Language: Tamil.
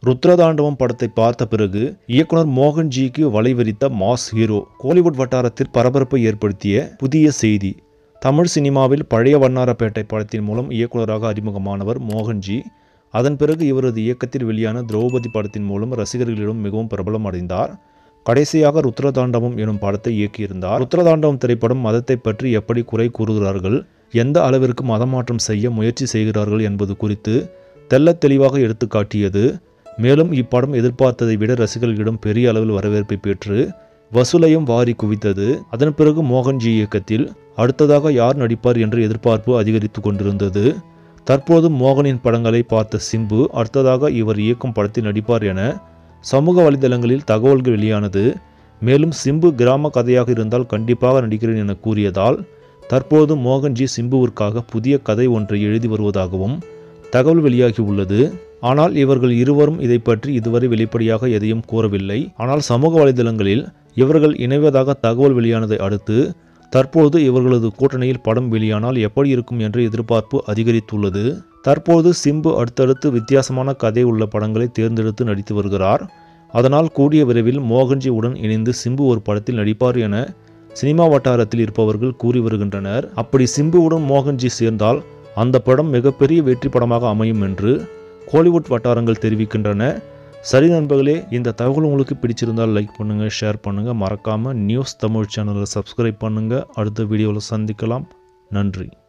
ருத்ரதாண்டவம் படத்தை பார்த்த பிறகு இயக்குனர் மோகன்ஜிக்கு வலைவிரித்த மாஸ் ஹீரோ கோலிவுட் வட்டாரத்தில் பரபரப்பை ஏற்படுத்திய புதிய செய்தி தமிழ் சினிமாவில் பழைய வண்ணாரப்பேட்டை படத்தின் மூலம் இயக்குனராக அறிமுகமானவர் மோகன்ஜி அதன் பிறகு இவரது இயக்கத்தில் வெளியான திரௌபதி படத்தின் மூலம் ரசிகர்களிடம் மிகவும் பிரபலம் அடைந்தார் கடைசியாக ருத்ரதாண்டவம் எனும் படத்தை இயக்கியிருந்தார் ருத்ரதாண்டவம் திரைப்படம் மதத்தை பற்றி எப்படி குறை கூறுகிறார்கள் எந்த அளவிற்கு மதமாற்றம் செய்ய முயற்சி செய்கிறார்கள் என்பது குறித்து தெள்ளத் தெளிவாக எடுத்து காட்டியது மேலும் இப்படம் எதிர்பார்த்ததை விட ரசிகர்களிடம் பெரிய அளவில் வரவேற்பை பெற்று வசூலையும் வாரி குவித்தது அதன் பிறகு மோகன்ஜி இயக்கத்தில் அடுத்ததாக யார் நடிப்பார் என்று எதிர்பார்ப்பு அதிகரித்து கொண்டிருந்தது தற்போது மோகனின் படங்களை பார்த்த சிம்பு அடுத்ததாக இவர் இயக்கும் படத்தில் நடிப்பார் என சமூக வலைதளங்களில் தகவல்கள் வெளியானது மேலும் சிம்பு கிராம கதையாக இருந்தால் கண்டிப்பாக நடிக்கிறேன் என கூறியதால் தற்போது மோகன்ஜி சிம்புவிற்காக புதிய கதை ஒன்றை எழுதி வருவதாகவும் தகவல் வெளியாகி உள்ளது ஆனால் இவர்கள் இருவரும் இதை பற்றி இதுவரை வெளிப்படையாக எதையும் கூறவில்லை ஆனால் சமூக வலைதளங்களில் இவர்கள் இணைவதாக தகவல் வெளியானதை அடுத்து தற்போது இவர்களது கூட்டணியில் படம் வெளியானால் எப்படி இருக்கும் என்ற எதிர்பார்ப்பு அதிகரித்துள்ளது தற்போது சிம்பு அடுத்தடுத்து வித்தியாசமான கதை உள்ள படங்களை தேர்ந்தெடுத்து நடித்து வருகிறார் அதனால் கூடிய விரைவில் மோகன்ஜி உடன் இணைந்து சிம்பு ஒரு படத்தில் நடிப்பார் என சினிமா வட்டாரத்தில் இருப்பவர்கள் கூறி வருகின்றனர் அப்படி சிம்புவுடன் மோகன்ஜி சேர்ந்தால் அந்த படம் மிகப்பெரிய வெற்றி படமாக அமையும் என்று கோலிவுட் வட்டாரங்கள் தெரிவிக்கின்றன சரி நண்பர்களே இந்த தகவல் உங்களுக்கு பிடிச்சிருந்தால் லைக் பண்ணுங்கள் ஷேர் பண்ணுங்கள் மறக்காமல் நியூஸ் தமிழ் சேனலை சப்ஸ்கிரைப் பண்ணுங்கள் அடுத்த வீடியோவில் சந்திக்கலாம் நன்றி